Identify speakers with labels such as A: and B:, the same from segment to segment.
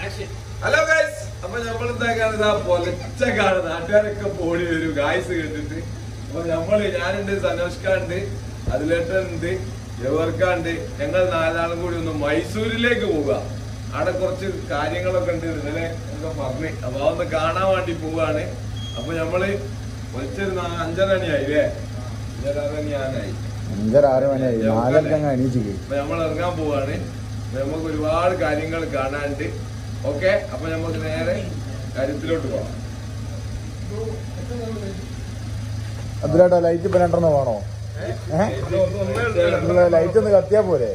A: Hello guys അപ്പൊ നമ്മൾ എന്താ കാണുന്നത് പൊലച്ച കാണുന്നത് നാട്ടുകാരൊക്കെ പോടി വരും ഗായ്സ് കേട്ടിട്ട് അപ്പൊ നമ്മള് ഞാനുണ്ട് സനോഷ്കാണ്ട് അതിലേട്ടുണ്ട് ജവർക്കാണ്ട് ഞങ്ങൾ നാലാളും കൂടി ഒന്ന് മൈസൂരിലേക്ക് പോവുക അവിടെ കുറച്ച് കാര്യങ്ങളൊക്കെ ഉണ്ട് ഇന്നലെ ഒക്കെ പറഞ്ഞ് അപ്പൊ അതൊന്ന് കാണാൻ വേണ്ടി പോവാണ് അപ്പൊ നമ്മള് പൊലിച്ചൊരു നാ- അഞ്ചര മണിയായി അല്ലേ അഞ്ചര മണിയാനായി
B: അഞ്ചര ആറ് മണിയായി നാലരക്കങ്ങ് എണീച്ചിക്ക്
A: അപ്പൊ നമ്മൾ ഇറങ്ങാൻ പോവാണ് അപ്പൊ നമുക്ക് ഒരുപാട് കാര്യങ്ങൾ കാണാനുണ്ട് ഓക്കെ അപ്പൊ നമുക്ക് നേരെ കാര്യത്തിലോട്ട് പോവാം
B: അതിലാട്ടോ ലൈറ്റ് ഇപ്പൊ രണ്ടെണ്ണം വേണോ ലൈറ്റ് ഒന്ന് കത്തിയാ പോരെ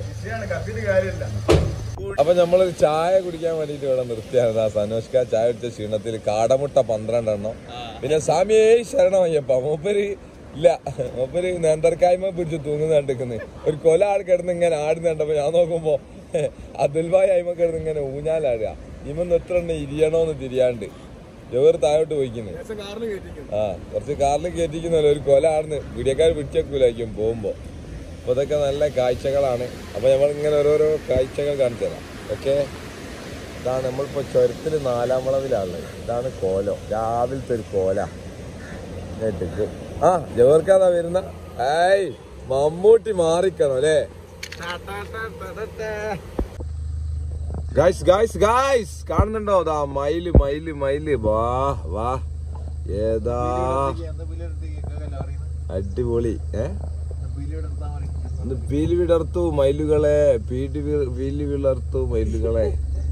A: അപ്പൊ നമ്മൾ ചായ കുടിക്കാൻ വേണ്ടിട്ട് ഇവിടെ നിർത്തിയാണ് ആ സനോഷ്ക ചായ കുടിച്ച ക്ഷീണത്തിൽ കാടമുട്ട പന്ത്രണ്ടെണ്ണം പിന്നെ സ്വാമിയേ ശരണമയ്യപ്പ മൂപ്പര് ഇല്ല മൂപ്പര് നേന്തർക്കായ്മ പിടിച്ച് തൂങ്ങുന്ന കണ്ടിരിക്കുന്നത് ഒരു കൊല ആൾ കിടന്ന് ഇങ്ങനെ ആടുന്ന കണ്ടപ്പോ ഞാൻ നോക്കുമ്പോ അതുൽ ഭായ് അയിമ കിടന്ന് ഇങ്ങനെ ഊഞ്ഞാലാടുക ഇവന്ന് എത്ര എണ്ണം ഇരിയണോന്ന് തിരിയാണ്ട് ജവർ താഴോട്ട് പോയിക്കുന്നത് ആ കുറച്ച് കാറിൽ കയറ്റിക്കുന്നല്ലോ ഒരു കൊല ആടുന്ന് വീഡിയോക്കാർ പിടിച്ചേക്കൂലായിരിക്കും പോകുമ്പോ അപ്പൊ ഇതൊക്കെ നല്ല കാഴ്ചകളാണ് അപ്പൊ നമ്മൾ ഇങ്ങനെ ഓരോരോ കാഴ്ചകൾ കാണിച്ചു തരാം ഓക്കെ ഇതാണ് നമ്മളിപ്പോ ചുരത്തിൽ നാലാം വളവിലാണുള്ളത് ഇതാണ് കോലം രാവിലത്തെ ഒരു കോല കേട്ടിട്ട് ആ ജവർക്കാതാ വരുന്ന ഏയ് മമ്മൂട്ടി മാറിക്കണം അല്ലേ ഗായ്സ് ഗായ്സ് ഗായ്സ് കാണുന്നുണ്ടോ ദാ മയില് മയില് മയില് വാ വാ ഏതാ അടിപൊളി ഏ ഒന്ന് പീലി വിടർത്തു മയിലുകളെ പീടി വി- പീലി വിളർത്തു മയിലുകളെ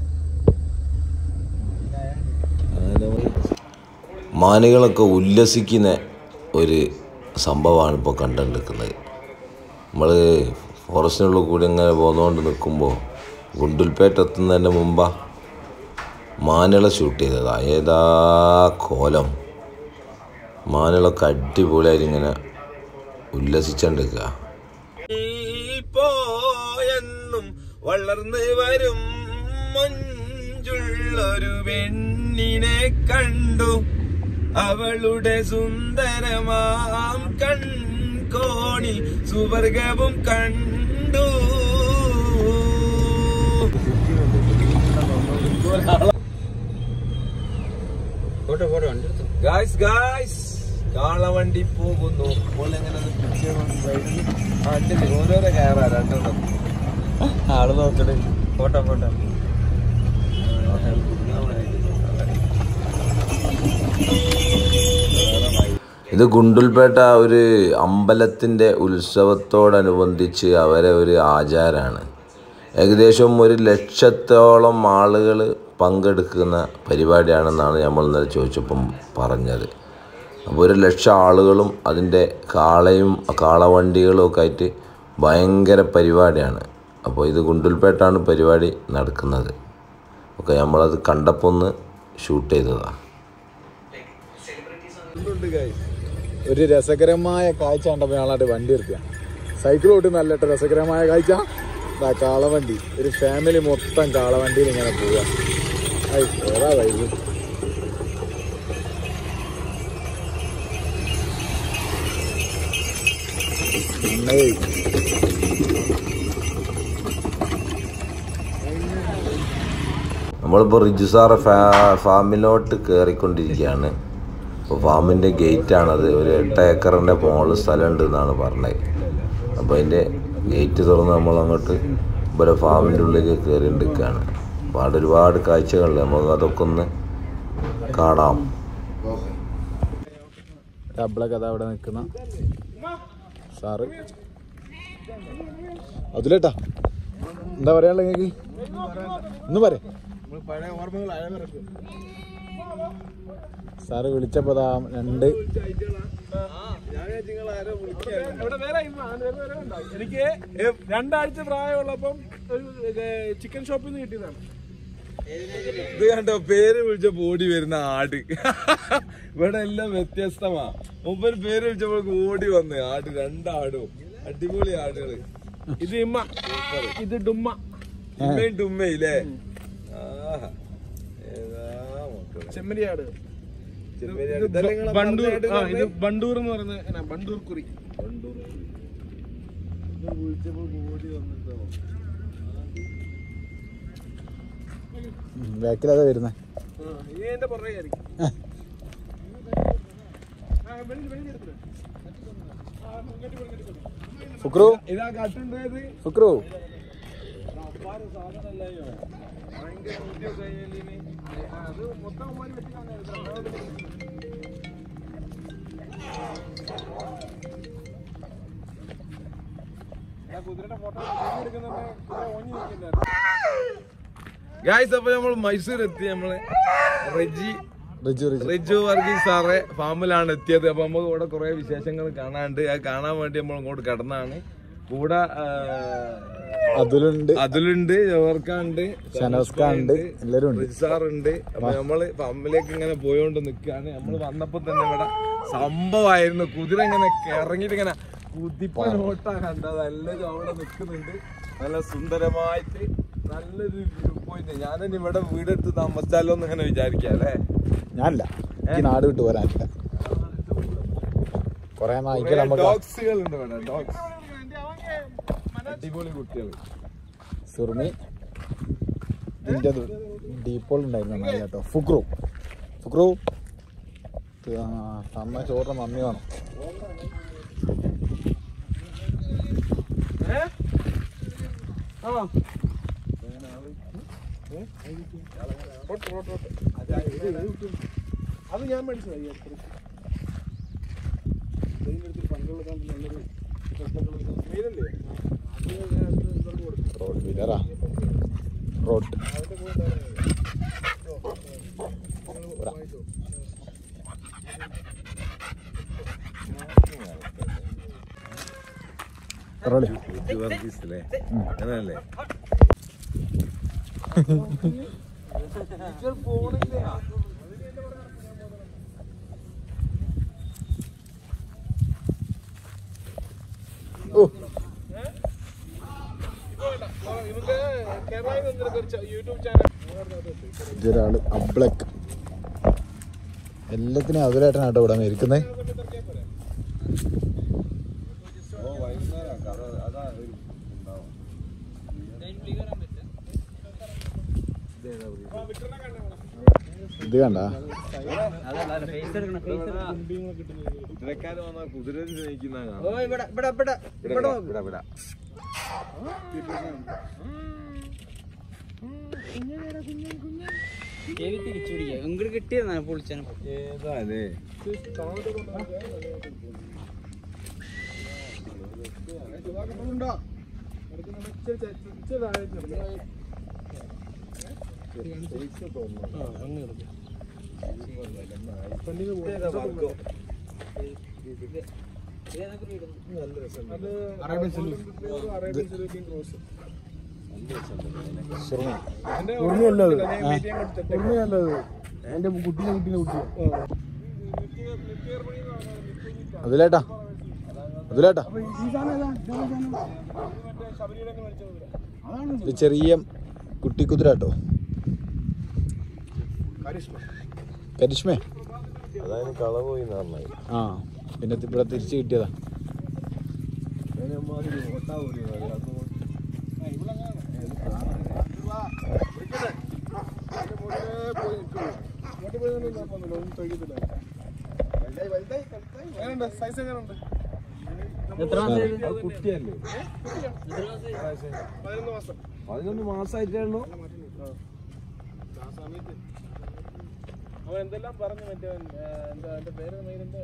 C: മാനുകളൊക്കെ ഉല്ലസിക്കുന്ന ഒരു സംഭവമാണ് ഇപ്പോൾ കണ്ടുകൊണ്ടിരിക്കുന്നത് നമ്മൾ ഫോറസ്റ്റിനുള്ളിൽ കൂടി ഇങ്ങനെ പോന്നുകൊണ്ട് നിൽക്കുമ്പോൾ ഗുണ്ടുൽപേട്ട എത്തുന്നതിൻ്റെ മുമ്പാ മാനുകളെ ഷൂട്ട് ചെയ്തതാ ഏതാ കോലം മാനുകളൊക്കെ അടിപൊളിയായിട്ട് ഇങ്ങനെ ഉല്ലസിച്ചുകൊണ്ടിരിക്കുക
A: പോയെന്നും വളർന്ന് വരും മഞ്ചുള്ളൊരു പെണ്ണിനെ കണ്ടു അവളുടെ സുന്ദരമാം കൺകോണിൽ സുവർഗവും കണ്ടു ഗായ്സ് ഗായ്സ് കാളവണ്ടി പോകുന്നു അപ്പോൾ എങ്ങനെ അത് പിടിച്ച് വഴിയിൽ ആ ഉണ്ടല്ലേ ഓരോരോ കയറാ രണ്ടെണ്ണം
B: ആള് നോക്കണേ
A: ഫോട്ടോ ഫോട്ടോ
C: ഇത് ഗുണ്ടുൽപേട്ട ഒരു അമ്പലത്തിൻ്റെ ഉത്സവത്തോടനുബന്ധിച്ച് അവരെ ഒരു ആചാരമാണ് ഏകദേശം ഒരു ലക്ഷത്തോളം ആളുകൾ പങ്കെടുക്കുന്ന പരിപാടിയാണെന്നാണ് നമ്മൾ ഇന്നലെ ചോദിച്ചപ്പം പറഞ്ഞത് അപ്പോൾ ഒരു ലക്ഷം ആളുകളും അതിൻ്റെ കാളയും കാളവണ്ടികളും ഒക്കെ ആയിട്ട് ഭയങ്കര പരിപാടിയാണ് അപ്പോൾ ഇത് ഗുണ്ടുൽപേട്ടാണ് പരിപാടി നടക്കുന്നത് ഓക്കെ നമ്മളത് കണ്ടപ്പോൾ ഒന്ന് ഷൂട്ട് ചെയ്തതാണ്
B: ഒരു രസകരമായ കാഴ്ച കണ്ടപ്പോൾ ഞങ്ങളായിട്ട് വണ്ടി നിർത്തിയ സൈക്കിൾ ഓട്ടി നല്ല ട്ടോ രസകരമായ കാഴ്ച ഇതാ കാളവണ്ടി ഒരു ഫാമിലി മൊത്തം കാളവണ്ടിയിൽ ഇങ്ങനെ പോവാ ഐ, ഏതാ വൈകി ഏയ്
C: നമ്മളിപ്പോൾ റിജുസാറ ഫാ ഫാമിലോട്ട് കയറിക്കൊണ്ടിരിക്കുകയാണ് അപ്പോൾ ഫാമിൻ്റെ ഗേറ്റാണത് ഒരു എട്ട് ഏക്കറിൻ്റെ മുകളിൽ സ്ഥലമുണ്ട് എന്നാണ് പറഞ്ഞത് അപ്പോൾ അതിൻ്റെ ഗേറ്റ് തുറന്ന് നമ്മൾ അങ്ങോട്ട് ഇവിടെ ഫാമിൻ്റെ ഉള്ളിലേക്ക് കയറി നിൽക്കുകയാണ് അപ്പോൾ അവിടെ ഒരുപാട് കാഴ്ചകളുണ്ട് നമുക്ക് അതൊക്കെ ഒന്ന് കാണാം
B: ഡബിളൊക്കെ അതാ അവിടെ നിൽക്കുന്ന സാറ് അതിലേട്ടാ എന്താ പറയാനുള്ള നിങ്ങൾക്ക് ഒന്ന് പറ സാറ് വിളിച്ചപ്പോ ദാ രണ്ട്
D: എനിക്ക് രണ്ടാഴ്ച പ്രായമുള്ളപ്പം ഒരു ചിക്കൻ ഷോപ്പിൽ നിന്ന് കിട്ടിയതാണ്
A: ഇത് കണ്ടോ പേര് വിളിച്ച ഓടി വരുന്ന ആട് ഇവിടെ എല്ലാം വ്യത്യസ്തമാ മുമ്പ് പേര് വിളിച്ചപ്പോൾ ഓടി വന്ന് ആട് രണ്ടാടും അടിപൊളി ആടുകള്
D: ഇത് ഇമ്മ ഇത് ഡുമ്മ
A: ഉമ്മയും ഡുമ്മയില്ലേ ആഹാ. ഏതാ മക്കളെ.
D: ചെമ്മരിയാട്
A: ചെമ്മരിയാട്. ഇതെല്ലാം നിങ്ങളെ
D: ബണ്ടൂർ
A: പറഞ്ഞ
D: ആ
A: ആട്
D: ഇത് ബണ്ടൂർ എന്ന് പറയുന്ന എന്നാ, ബണ്ടൂർ കുറി
B: ബാക്കിലതാ വരുന്നേ
D: ആ, ഇനി എന്റെ പുറകെ ആയിരിക്കും ആ, വെളിയിൽ, വെളിയിൽ എടുത്തിട്ട്. ആ, ഇങ്ങോട്ട് പോ, ഇങ്ങോട്ട് പോ.
B: ഫുക്രു
A: ഇതാ കട്ടുണ്ടായത്
B: ഫുക്രു
A: അപ്പാറ് സാധനമല്ലോ ഭയങ്കര ബുദ്ധിയൊക്കെ ആയാലിനി.
D: അത് മൊത്തം അവന്മാര് വെട്ടിക്കളഞ്ഞാ കുതിരയുടെ ഫോട്ടോ എടുക്കുന്നുണ്ട് കുതിര ഓഞ്ഞു നിൽക്കുന്നുണ്ട്
A: ഗായ്സ് അപ്പൊ നമ്മൾ മൈസൂർ എത്തി നമ്മള് റെജി
B: റിജു റിജു
A: റിജു വർഗീസ് സാറെ ഫാമിലാണ് എത്തിയത് അപ്പൊ നമുക്ക് ഇവിടെ കുറെ വിശേഷങ്ങൾ കാണാണ്ട് അത് കാണാൻ വേണ്ടി നമ്മൾ ഇങ്ങോട്ട് കടന്നാണ് കൂടെ ആ,
B: അതിലുണ്ട്
A: അതിലുണ്ട് ജവർക്കുണ്ട്
B: ഷനോസ്ക ഉണ്ട് എല്ലാരും ഉണ്ട്
A: റിസാറുണ്ട് അപ്പൊ നമ്മള് ഫാമിലേക്ക് ഇങ്ങനെ പോയോണ്ട് നിക്കാണ് നമ്മള് വന്നപ്പോ തന്നെ ഇവിടെ സംഭവമായിരുന്നു കുതിര ഇങ്ങനെ ഇറങ്ങിയിട്ട് ഇങ്ങനെ കുതിപ്പനോട്ടാ കണ്ടത് എല്ലാരും അവിടെ നിക്കുന്നുണ്ട് നല്ല സുന്ദരമായിട്ട് നല്ലൊരു വ്യൂ പോയിന്റ് ഞാൻ തന്നെ ഇവിടെ വീടെടുത്ത് താമസിച്ചാലോ എന്ന് ഇങ്ങനെ വിചാരിക്കാം അല്ലേ
B: ഞാനില്ല എനിക്ക് നാട് വിട്ടു വരാനില്ല കൊറേ നായ്ക്കൾ നമുക്ക്
A: ഡോഗ്സുകൾ ഉണ്ട് ഇവിടെ ഡോഗ്സ് അടിപൊളി കുട്ടികൾ
B: സുർമി ഇതിൻ്റെ ഡീപ്പോൾ ഉണ്ടായിരുന്നു നായ കേട്ടോ ഫുക്രു ഫുക്രു ആ, തന്ന ചോറിന് നന്ദി വേണം
D: അത് ഞാൻ മേടിച്ചതായി ഇതിനടുത്ത് പണ്ടുള്ള കാലത്ത് നല്ലൊരു മീനല്ലേ അത് ഞാൻ അത് ഇതുകൊണ്ട് കൊടുത്തു
B: റോഡ് വീലറാ റോഡ് റോളി
A: വർഗീസല്ലേ അങ്ങനല്ലേ
B: ഓ
D: ഇവന്റെ കേരളയിൽ വന്നിട്ട് ഒരു ച- യൂട്യൂബ് ചാനൽ
B: ഇതൊരാള് അബ്ലക്ക് എല്ലാത്തിനും അതിലായിട്ടാണ് കേട്ടോ ഇവിടെ ഇരിക്കുന്നത്
A: ഓ വൈകുന്നേരം കഥ അതാ ഒരു ഉണ്ടാവും
B: ഇത് കണ്ട
A: കുതിരക്കാര് വന്നാൽ കുതിര സ്നേഹിക്കുന്ന
E: ഇവിടെ ഇവിടെ ഇവിടെ
A: ഇവിടെ ഇവിടെ ഇവിടെ
E: ചെവി തിരിച്ചു പിടിക്കുക ഇങ്ങോട്ട് കിട്ടിയതാണ് പൊളിച്ചാണ്
A: ഏതാ അല്ലേ
B: സുർമി
D: എന്റെ കുട്ടീനെ കുട്ടീനെ കുട്ടി
B: അതിലേട്ടാ അതിലേട്ടാ ഇത് ചെറിയ കുട്ടിക്കുതിര കേട്ടോ കരിഷ്മേ
A: അതായത് കളവ് പോയി നന്നായി
B: ആ പിന്നെ ഇത് ഇവിടെ തിരിച്ചു കിട്ടിയതാ
D: സൈസ് എങ്ങനെയുണ്ട്
E: എത്ര മാസം
A: അത് കുട്ടിയല്ലേ
D: പതിനൊന്ന് മാസം
A: പതിനൊന്ന് മാസമായിട്ടേ ഉള്ളൂ
D: ആ സമയത്ത് അവൻ എന്തെല്ലാം പറഞ്ഞു മറ്റേ അവൻ, ആ, എന്താ എന്റെ പേര് എന്താ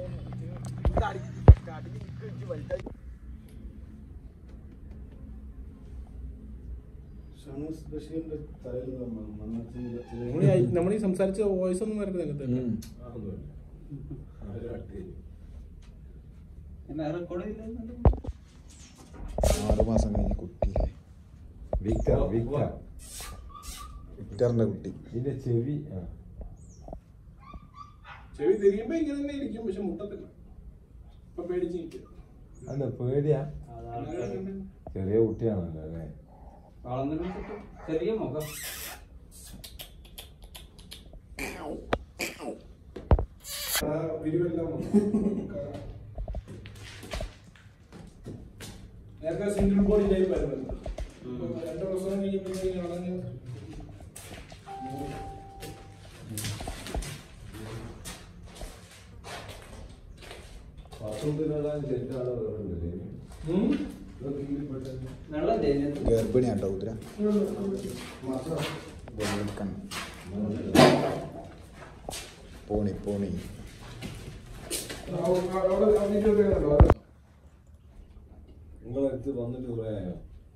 D: നമ്മളീ സംസാരിച്ച വോയിസ് ഒന്നും വരരുത് അതിനകത്ത്
B: ആറ് മാസം കഴിഞ്ഞ് കുട്ടി
A: വിക്ടർ വിക്ടർ
B: വിക്ടറിന്റെ കുട്ടി
A: ഇതിന്റെ ചെവി ആ.
D: ചെവി തിരിയുമ്പോ ഇങ്ങനെ തന്നെ ഇരിക്കും പക്ഷെ മുട്ടത്തില്ല ഇപ്പൊ പേടിച്ച് നിൽക്കും
A: അല്ല പേടിയാ ചെറിയ കുട്ടിയാണല്ലോ അല്ലേ
E: ചെറിയ മുഖം
D: വിരിവെല്ലാം നേരത്തെ സിംഗിൾ ബോഡി ടൈപ്പ് ആയിരുന്നു ഇപ്പൊ രണ്ട് ദിവസം കഴിഞ്ഞപ്പോഴത്തേക്കും അടഞ്ഞ്
E: വെള്ളം തേഞ്ഞത്
B: ഗർഭിണിയാട്ടോ ഉത്തര പോണി പോണി
A: നിങ്ങളടുത്ത് വന്നിട്ട് കുറേ ആയോ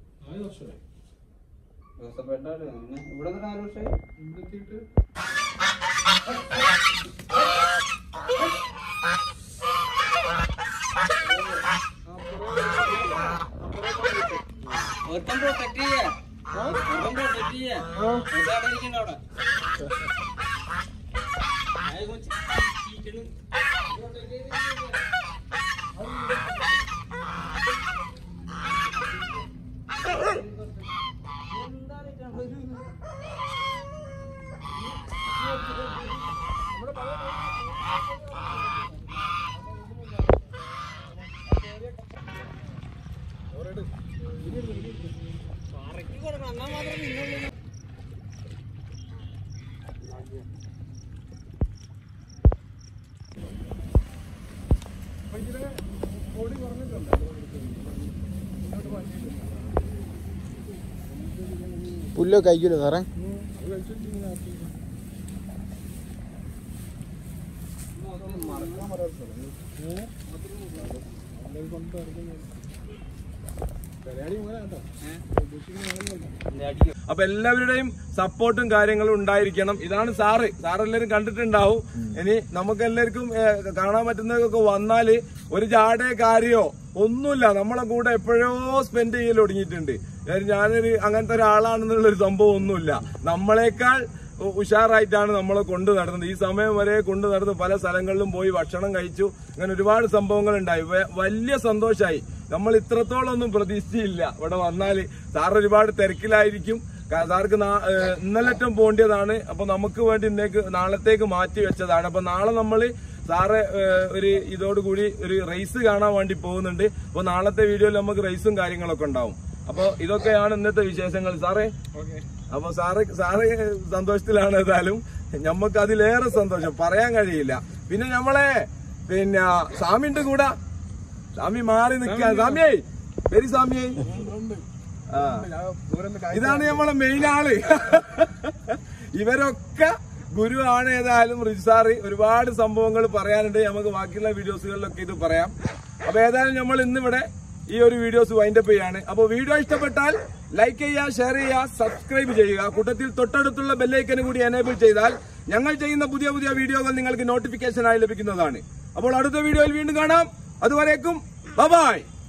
E: ദിവസപ്പെട്ടാല് ഇവിടെ നിന്ന് നാല് വർഷമായി ഒരുത്തൻ പ്രൊട്ടക്ട് ചെയ്യാ ഒരുത്തൻ പ്രൊട്ടക്ട് ചെയ്യാ ഒരുത്തൻ അവിടെ ഇരിക്കണ്ട അവിടെ അയാൾ കുറച്ച് ചീറ്റലും protect ചെയ്ത് പറക്കി കൊടുക്കണം എന്നാ മാത്രം നിന്നുള്ളൂ
B: പുല്ലോ കഴിക്കൂലോ സാറേ
A: അപ്പൊ എല്ലാവരുടെയും സപ്പോർട്ടും കാര്യങ്ങളും ഉണ്ടായിരിക്കണം ഇതാണ് സാറ് സാറ് എല്ലാവരും കണ്ടിട്ടുണ്ടാവും ഇനി നമുക്ക് എല്ലാവർക്കും ഏഹ്, കാണാൻ പറ്റുന്നതൊക്കെ വന്നാല് ഒരു ജാടേ കാര്യോ ഒന്നുമില്ല നമ്മളെ കൂടെ എപ്പോഴോ സ്പെൻഡ് ചെയ്യൽ തുടങ്ങിയിട്ടുണ്ട് ഏഹ്, ഞാനൊരു അങ്ങനത്തെ ഒരാളാണെന്നുള്ള ഒരു സംഭവം ഒന്നുമില്ല നമ്മളെക്കാൾ ഉ- ഉഷാറായിട്ടാണ് നമ്മളെ കൊണ്ടു നടന്നത് ഈ സമയം വരെ കൊണ്ടു നടന്ന് പല സ്ഥലങ്ങളിലും പോയി ഭക്ഷണം കഴിച്ചു അങ്ങനെ ഒരുപാട് സംഭവങ്ങൾ ഉണ്ടായി വ- വലിയ സന്തോഷമായി നമ്മൾ ഇത്രത്തോളം ഒന്നും പ്രതീക്ഷിച്ചില്ല ഇവിടെ വന്നാല് സാർ ഒരുപാട് തിരക്കിലായിരിക്കും കാ- സാർക്ക് നാ- ഏഹ് ഇന്നലറ്റം പോകേണ്ടതാണ് അപ്പൊ നമുക്ക് വേണ്ടി ഇന്നേക്ക് നാളത്തേക്ക് മാറ്റി വെച്ചതാണ് അപ്പൊ നാളെ നമ്മള് സാറ് ഏഹ് ഒരു ഇതോടുകൂടി ഒരു റേസ് കാണാൻ വേണ്ടി പോകുന്നുണ്ട് അപ്പൊ നാളത്തെ വീഡിയോയിൽ നമുക്ക് റേസും കാര്യങ്ങളൊക്കെ ഉണ്ടാവും അപ്പൊ ഇതൊക്കെയാണ് ഇന്നത്തെ വിശേഷങ്ങൾ സാറേ അപ്പൊ സാറ് സാറ് സന്തോഷത്തിലാണ് ഏതായാലും ഞമ്മക്ക് അതിലേറെ സന്തോഷം പറയാൻ കഴിയില്ല പിന്നെ ഞമ്മളെ പിന്നെ സ്വാമിന്റെ കൂടെ സ്വാമി മാറി നിൽക്കാൻ സ്വാമിയേ വരി സ്വാമിയേ ആ ഇതാണ് നമ്മളെ മെയിൻ ആള് ഇവരൊക്കെ ഗുരു ആണ് ഏതായാലും റിജാറ് ഒരുപാട് സംഭവങ്ങൾ പറയാനുണ്ട് നമുക്ക് ബാക്കിയുള്ള വീഡിയോസുകളിലൊക്കെ ഇത് പറയാം അപ്പൊ ഏതായാലും നമ്മൾ ഇന്നിവിടെ ഈ ഒരു വീഡിയോസ് വൈൻഡപ്പ് ചെയ്യാണ് അപ്പോൾ വീഡിയോ ഇഷ്ടപ്പെട്ടാൽ ലൈക്ക് ചെയ്യുക ഷെയർ ചെയ്യുക സബ്സ്ക്രൈബ് ചെയ്യുക കൂട്ടത്തിൽ തൊട്ടടുത്തുള്ള ബെല്ലൈക്കന് കൂടി എനേബിൾ ചെയ്താൽ ഞങ്ങൾ ചെയ്യുന്ന പുതിയ പുതിയ വീഡിയോകൾ നിങ്ങൾക്ക് നോട്ടിഫിക്കേഷൻ ആയി ലഭിക്കുന്നതാണ് അപ്പോൾ അടുത്ത വീഡിയോയിൽ വീണ്ടും കാണാം അതുവരേക്കും ബൈ